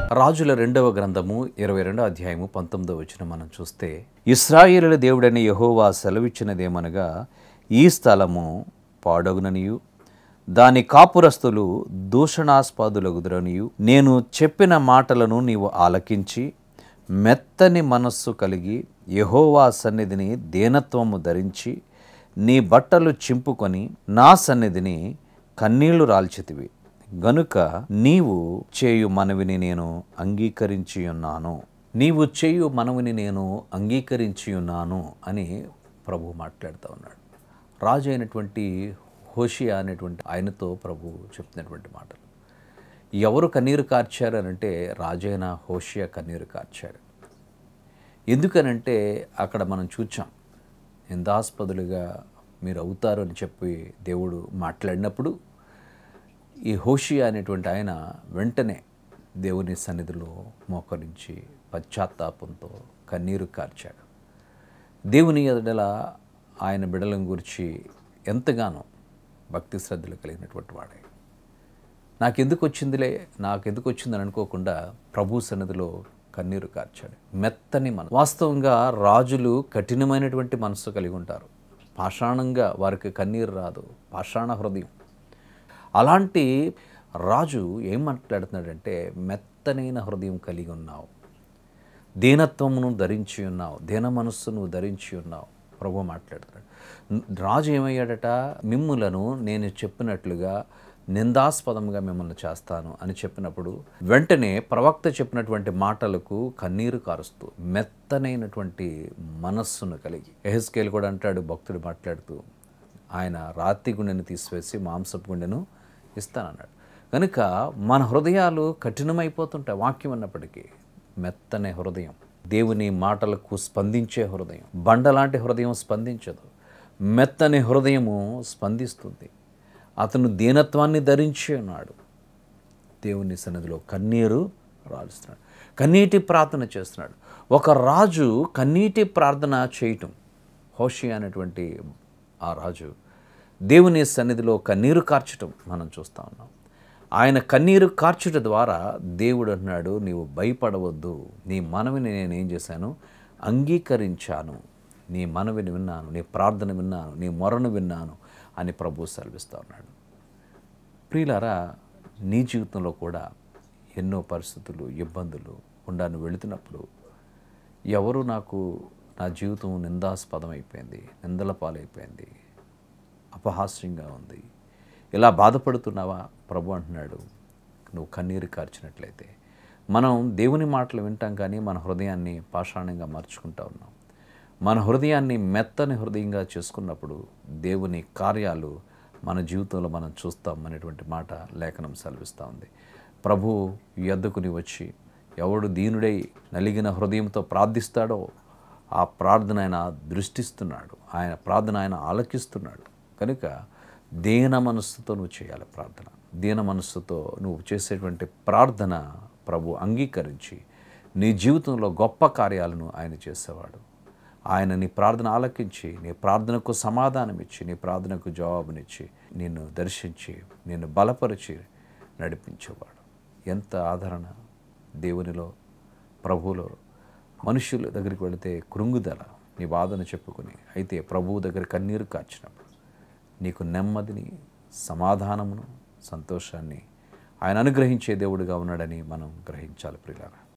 రాజుల రెండవ గ్రంథము ఇరవై రెండో అధ్యాయము పంతొమ్మిదో వచ్చిన మనం చూస్తే ఇస్రాయేలుల దేవుడైన యహోవా సెలవిచ్చినదేమనగా ఈ స్థలము పాడగుననియు దాని కాపురస్తులు దూషణాస్పాదులగుదురనియు నేను చెప్పిన మాటలను నీవు ఆలకించి మెత్తని మనస్సు కలిగి యహోవా సన్నిధిని దేనత్వము ధరించి నీ బట్టలు చింపుకొని నా సన్నిధిని కన్నీళ్లు రాల్చితివి గనుక నీవు చేయు మనవిని నేను అంగీకరించి ఉన్నాను నీవు చేయు మనవిని నేను అంగీకరించి ఉన్నాను అని ప్రభు మాట్లాడుతూ ఉన్నాడు రాజు అయినటువంటి హోషియా అనేటువంటి ఆయనతో ప్రభు చెప్తున్నటువంటి మాటలు ఎవరు కన్నీరు కార్చారు అనంటే రాజైన హోషియా కన్నీరు కార్చాడు ఎందుకనంటే అక్కడ మనం చూచాం నిందాస్పదులుగా మీరు అవుతారు అని చెప్పి దేవుడు మాట్లాడినప్పుడు ఈ హోషియా అనేటువంటి ఆయన వెంటనే దేవుని సన్నిధిలో మోకరించి పశ్చాత్తాపంతో కన్నీరు కార్చాడు దేవుని ఎడల ఆయన బిడలం గురించి ఎంతగానో భక్తి శ్రద్ధలు కలిగినటువంటి వాడే నాకెందుకు వచ్చిందిలే నాకెందుకు వచ్చిందని అనుకోకుండా ప్రభు సన్నిధిలో కన్నీరు కార్చాడు మెత్తని మన వాస్తవంగా రాజులు కఠినమైనటువంటి మనసు కలిగి ఉంటారు పాషాణంగా వారికి కన్నీరు రాదు పాషాణ హృదయం అలాంటి రాజు ఏం మాట్లాడుతున్నాడంటే మెత్తనైన హృదయం కలిగి ఉన్నావు దీనత్వమును ధరించి ఉన్నావు దీన మనస్సును ధరించి ఉన్నావు ప్రభు మాట్లాడుతున్నాడు రాజు ఏమయ్యాడట మిమ్ములను నేను చెప్పినట్లుగా నిందాస్పదంగా మిమ్మల్ని చేస్తాను అని చెప్పినప్పుడు వెంటనే ప్రవక్త చెప్పినటువంటి మాటలకు కన్నీరు కారుస్తూ మెత్తనైనటువంటి మనస్సును కలిగి ఎహెస్కేల్ కూడా అంటాడు భక్తుడు మాట్లాడుతూ ఆయన రాతి గుండెను తీసివేసి మాంసపు గుండెను ఇస్తానన్నాడు కనుక మన హృదయాలు కఠినమైపోతుంటాయి వాక్యం అన్నప్పటికీ మెత్తనే హృదయం దేవుని మాటలకు స్పందించే హృదయం బండలాంటి హృదయం స్పందించదు మెత్తని హృదయము స్పందిస్తుంది అతను దీనత్వాన్ని ధరించి ఉన్నాడు దేవుని సన్నిధిలో కన్నీరు రాలుస్తున్నాడు కన్నీటి ప్రార్థన చేస్తున్నాడు ఒక రాజు కన్నీటి ప్రార్థన చేయటం హోషి అనేటువంటి ఆ రాజు దేవుని సన్నిధిలో కన్నీరు కార్చటం మనం చూస్తూ ఉన్నాం ఆయన కన్నీరు కార్చుట ద్వారా దేవుడు అన్నాడు నీవు భయపడవద్దు నీ మనవిని నేను ఏం చేశాను అంగీకరించాను నీ మనవిని విన్నాను నీ ప్రార్థన విన్నాను నీ మొరను విన్నాను అని ప్రభు సెలవిస్తూ ఉన్నాడు ప్రియులారా నీ జీవితంలో కూడా ఎన్నో పరిస్థితులు ఇబ్బందులు ఉండాను వెళుతున్నప్పుడు ఎవరు నాకు నా జీవితం నిందాస్పదం అయిపోయింది నిందల పాలైపోయింది అపహాస్యంగా ఉంది ఇలా బాధపడుతున్నావా ప్రభు అంటున్నాడు నువ్వు కన్నీరు కార్చినట్లయితే మనం దేవుని మాటలు వింటాం కానీ మన హృదయాన్ని పాషాణంగా మార్చుకుంటా ఉన్నాం మన హృదయాన్ని మెత్తని హృదయంగా చేసుకున్నప్పుడు దేవుని కార్యాలు మన జీవితంలో మనం చూస్తాం అనేటువంటి మాట లేఖనం సెలవిస్తూ ఉంది ప్రభు ఎద్దుకుని వచ్చి ఎవడు దీనుడై నలిగిన హృదయంతో ప్రార్థిస్తాడో ఆ ప్రార్థన ఆయన దృష్టిస్తున్నాడు ఆయన ప్రార్థన ఆయన ఆలకిస్తున్నాడు కనుక దీన మనస్సుతో నువ్వు చేయాలి ప్రార్థన దీన మనస్సుతో నువ్వు చేసేటువంటి ప్రార్థన ప్రభు అంగీకరించి నీ జీవితంలో గొప్ప కార్యాలను ఆయన చేసేవాడు ఆయన నీ ప్రార్థన ఆలకించి నీ ప్రార్థనకు సమాధానం ఇచ్చి నీ ప్రార్థనకు జవాబునిచ్చి నిన్ను దర్శించి నిన్ను బలపరిచి నడిపించేవాడు ఎంత ఆదరణ దేవునిలో ప్రభువులో మనుషుల దగ్గరికి వెళితే కృంగుదల నీ బాధను చెప్పుకొని అయితే ప్రభువు దగ్గర కన్నీరు కార్చినప్పుడు నీకు నెమ్మదిని సమాధానమును సంతోషాన్ని ఆయన అనుగ్రహించే దేవుడిగా ఉన్నాడని మనం గ్రహించాలి ప్రియులారా